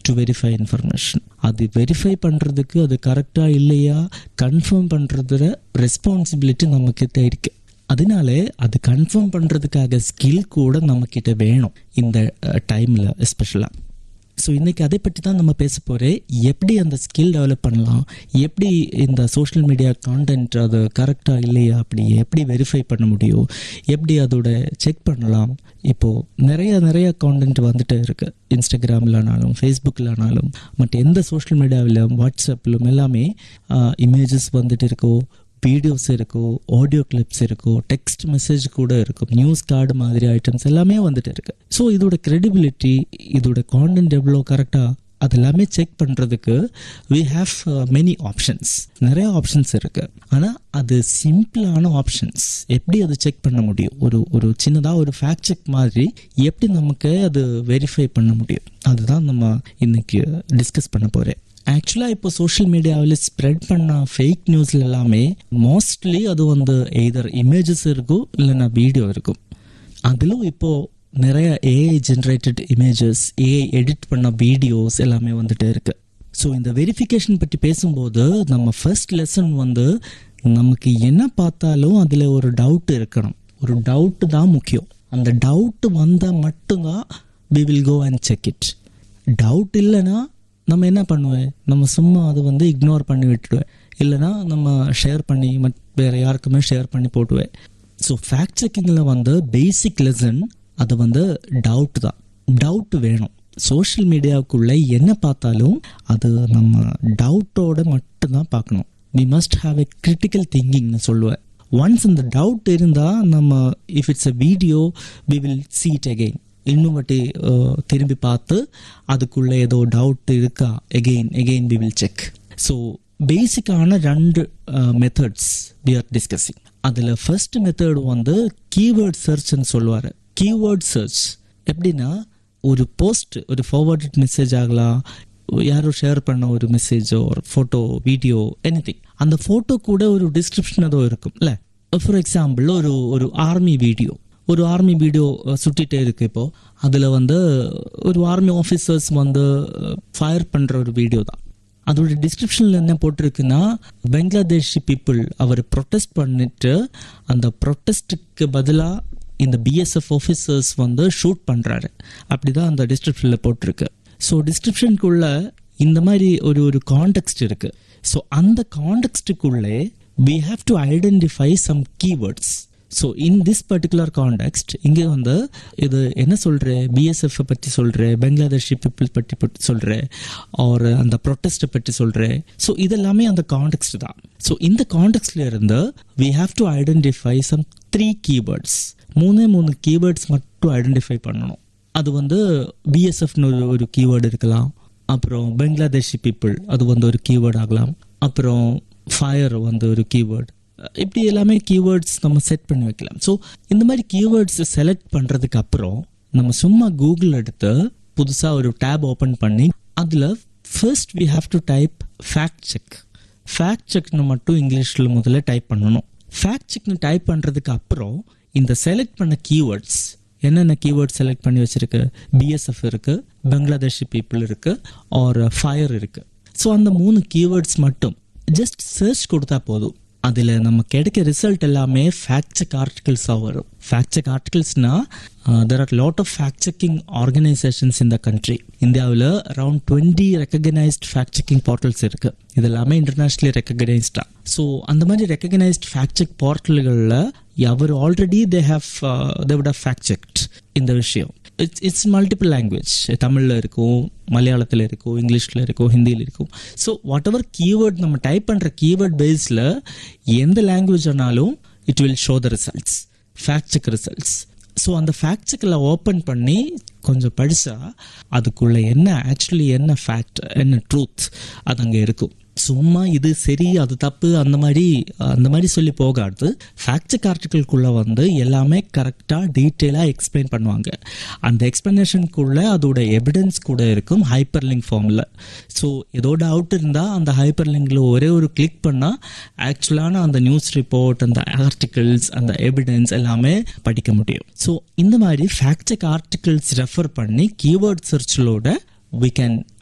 to verify information அது verify பண்ணுறதுக்கு அது கரெக்டாக இல்லையா கன்ஃபார்ம் பண்ணுறதுல ரெஸ்பான்சிபிலிட்டி நம்மக்கிட்ட இருக்கு அதனாலே அது கன்ஃபார்ம் பண்ணுறதுக்காக ஸ்கில் கூட நம்மக்கிட்ட வேணும் இந்த டைமில் எஸ்பெஷலாக ஸோ இன்றைக்கி அதை பற்றி தான் நம்ம பேச போகிறேன் எப்படி அந்த ஸ்கில் டெவலப் பண்ணலாம் எப்படி இந்த சோஷியல் மீடியா கான்டென்ட் அது கரெக்டாக இல்லையா அப்படி எப்படி வெரிஃபை பண்ண முடியும் எப்படி அதோட செக் பண்ணலாம் இப்போது நிறைய நிறைய கான்டென்ட் வந்துட்டு இருக்குது இன்ஸ்டாகிராம்லனாலும் ஃபேஸ்புக்கில்னாலும் மற்ற எந்த சோஷியல் மீடியாவிலும் வாட்ஸ்அப்பிலும் எல்லாமே இமேஜஸ் வந்துட்டு இருக்கோ வீடியோஸ் இருக்கும் ஆடியோ கிளிப்ஸ் இருக்கும் டெக்ஸ்ட் மெசேஜ் கூட இருக்கும் நியூஸ் கார்டு மாதிரி ஐட்டம்ஸ் எல்லாமே வந்துட்டு இருக்கு ஸோ இதோட கிரெடிபிலிட்டி இதோட கான்டென்ட் எவ்வளோ கரெக்டாக அது எல்லாமே செக் பண்ணுறதுக்கு வி ஹாவ் மெனி ஆப்ஷன்ஸ் நிறைய ஆப்ஷன்ஸ் இருக்கு ஆனால் அது சிம்பிளான ஆப்ஷன்ஸ் எப்படி அது செக் பண்ண முடியும் ஒரு ஒரு சின்னதாக ஒரு ஃபேக்ட் செக் மாதிரி எப்படி நமக்கு அது வெரிஃபை பண்ண முடியும் அதுதான் நம்ம இன்னைக்கு டிஸ்கஸ் பண்ண போகிறேன் ஆக்சுவலாக இப்போ சோஷியல் மீடியாவில் ஸ்ப்ரெட் பண்ண ஃபேக் நியூஸ்ல எல்லாமே மோஸ்ட்லி அது வந்து எய்தர் இமேஜஸ் இருக்கும் இல்லைன்னா வீடியோ இருக்கும் அதிலும் இப்போது நிறைய AI generated images AI edit பண்ண வீடியோஸ் எல்லாமே வந்துட்டு இருக்கு ஸோ இந்த வெரிஃபிகேஷன் பற்றி பேசும்போது நம்ம ஃபர்ஸ்ட் லெசன் வந்து நமக்கு என்ன பார்த்தாலும் அதில் ஒரு டவுட் இருக்கணும் ஒரு டவுட்டு தான் முக்கியம் அந்த டவுட் வந்தால் மட்டும்தான் we will go and check it doubt இல்லைன்னா நம்ம என்ன பண்ணுவேன் நம்ம சும்மா அதை வந்து இக்னோர் பண்ணி விட்டுடுவேன் இல்லைனா நம்ம ஷேர் பண்ணி மத் வேறு யாருக்குமே ஷேர் பண்ணி போட்டுவேன் ஸோ ஃபேக்ட் செக்கிங்கில் வந்து பேசிக் லெசன் அது வந்து டவுட் தான் டவுட் வேணும் சோஷியல் மீடியாவுக்குள்ளே என்ன பார்த்தாலும் அது நம்ம டவுட்டோட மட்டும்தான் பார்க்கணும் we must have a critical திங்கிங்னு சொல்லுவேன் ஒன்ஸ் இந்த டவுட் இருந்தால் நம்ம if it's a video we will see it again இன்னும் வாட்டி திரும்பி பார்த்து அதுக்குள்ளே ஏதோ டவுட் இருக்கா again again we will check so பேசிக்கான ரெண்டு மெத்தட்ஸ் வி ஆர் டிஸ்கஸிங் அதில் ஃபர்ஸ்ட் மெத்தட் வந்து கீவேர்ட் சர்ச்னு சொல்லுவார் கீவேர்ட் சர்ச் எப்படின்னா ஒரு போஸ்ட் ஒரு ஃபார்வர்டட் மெசேஜ் ஆகலாம் யாரோ ஷேர் பண்ண ஒரு மெசேஜோ ஒரு ஃபோட்டோ வீடியோ எனி அந்த ஃபோட்டோ கூட ஒரு டிஸ்கிரிப்ஷன் ஏதோ இருக்கும்ல ஃபார் எக்ஸாம்பிள் ஒரு ஒரு ஆர்மி வீடியோ ஒரு ஆர்மி வீடியோ சுட்டிகிட்டே இருக்கு இப்போ அதில் வந்து ஒரு ஆர்மி ஆஃபீஸர்ஸ் வந்து ஃபயர் பண்ணுற ஒரு வீடியோ தான் அதோட டிஸ்கிரிப்ஷனில் என்ன போட்டிருக்குன்னா பங்களாதேஷி பீப்புள் அவர் ப்ரொட்டஸ்ட் பண்ணிட்டு அந்த ப்ரொட்டஸ்ட்டுக்கு பதிலாக இந்த பிஎஸ்எஃப் ஆஃபீஸர்ஸ் வந்து ஷூட் பண்ணுறாரு அப்படி தான் அந்த டிஸ்கிரிப்ஷனில் போட்டிருக்கு ஸோ டிஸ்கிரிப்ஷனுக்குள்ள இந்த மாதிரி ஒரு ஒரு காண்டெக்ஸ்ட் இருக்கு ஸோ அந்த காண்டெக்ஸ்டுக்குள்ளே we have to identify some keywords so in this particular context இங்கே வந்து இது என்ன சொல்கிற பிஎஸ்எஃப் பற்றி சொல்கிற பங்களாதேஷி பீப்புள் பற்றி பற்றி சொல்கிற ஒரு அந்த ப்ரொட்டஸ்ட்டை பற்றி சொல்கிற ஸோ இதெல்லாமே அந்த காண்டெக்ஸ்ட் தான் ஸோ இந்த காண்டெக்ஸ்ட்ல இருந்து we have to identify some three keywords மூணே மூணு கீவேர்ட்ஸ் மட்டும் ஐடென்டிஃபை பண்ணணும் அது வந்து பிஎஸ்எஃப்னு ஒரு ஒரு கீவேர்டு இருக்கலாம் அப்புறம் பங்களாதேஷி பீப்புள் அது வந்து ஒரு கீவேர்டு ஆகலாம் அப்புறம் ஃபயர் வந்து ஒரு கீவேர்டு இப்படி எல்லாமே கீவேர்ட்ஸ் நம்ம செட் பண்ணி வைக்கலாம் ஸோ இந்த மாதிரி கீவேர்ட்ஸ் செலக்ட் பண்ணுறதுக்கு அப்புறம் நம்ம சும்மா கூகுள் எடுத்து புதுசாக ஒரு டேப் ஓப்பன் பண்ணி அதில் first we have to type fact check fact செக்னு மட்டும் இங்கிலீஷில் முதல்ல டைப் பண்ணணும் ஃபேக்ட் செக்னு டைப் பண்ணுறதுக்கு அப்புறம் இந்த செலக்ட் பண்ண கீவேர்ட்ஸ் என்னென்ன கீவேர்ட் செலக்ட் பண்ணி வச்சிருக்கு பிஎஸ்எஃப் இருக்கு பங்களாதேஷி பீப்புள் இருக்கு ஆர் ஃபயர் இருக்கு ஸோ அந்த மூணு கீவேர்ட்ஸ் மட்டும் ஜஸ்ட் சர்ச் கொடுத்தா போதும் அதில் நம்ம கிடைக்க ரிசல்ட் எல்லாமே ஃபேக்ட் செக் ஆர்டிகல்ஸாக வரும் ஃபேக்ட் செக் ஆர்டிகல்ஸ்னா there are lot of fact checking organisations இந்த கண்ட்ரி இந்தியாவில் around twenty recognised fact checking portals இருக்கு இது எல்லாமே இன்டர்நேஷ்னலி ரெக்கக்னைஸ்டா ஸோ அந்த மாதிரி ரெக்கக்னைஸ்ட் ஃபேக்ட் செக் போர்ட்டல்களில் அவர் already they have they would have fact checked இந்த விஷயம் இட்ஸ் இட்ஸ் மல்டிபிள் லாங்குவேஜ் தமிழில் இருக்கும் மலையாளத்தில் இருக்கும் இங்கிலீஷில் இருக்கும் ஹிந்தியில் இருக்கும் ஸோ வாட் எவர் கீவேர்ட் நம்ம டைப் பண்ணுற கீவேர்ட் பேஸில் எந்த லாங்குவேஜ் ஆனாலும் it will show the results fact check results so அந்த ஃபேக்ட் செக்கில் ஓப்பன் பண்ணி கொஞ்சம் படித்தா அதுக்குள்ளே என்ன ஆக்சுவலி என்ன ஃபேக்ட் என்ன ட்ரூத் அது அங்கே இருக்கும் சும்மா இது சரி அது தப்பு அந்த மாதிரி அந்த மாதிரி சொல்லி போகாது ஃபேக்ட் செக் ஆர்டிக்கலுக்குள்ளே வந்து எல்லாமே கரெக்டாக டீட்டெயிலாக எக்ஸ்பிளைன் பண்ணுவாங்க அந்த எக்ஸ்பிளனேஷனுக்குள்ளே அதோட எவிடன்ஸ் கூட இருக்கும் ஹைப்பர் லிங்க் ஃபார்மில் ஸோ ஏதோ டவுட் இருந்தால் அந்த ஹைப்பர் லிங்கில் ஒரே ஒரு கிளிக் பண்ணால் ஆக்சுவலான அந்த நியூஸ் ரிப்போர்ட் அந்த ஆர்டிகிள்ஸ் அந்த எவிடன்ஸ் எல்லாமே படிக்க முடியும் ஸோ இந்த மாதிரி ஃபேக்ட் செக் ஆர்டிகிள்ஸ் ரெஃபர் பண்ணி கீவேர்ட் சர்ச்சிலோட வி கேன்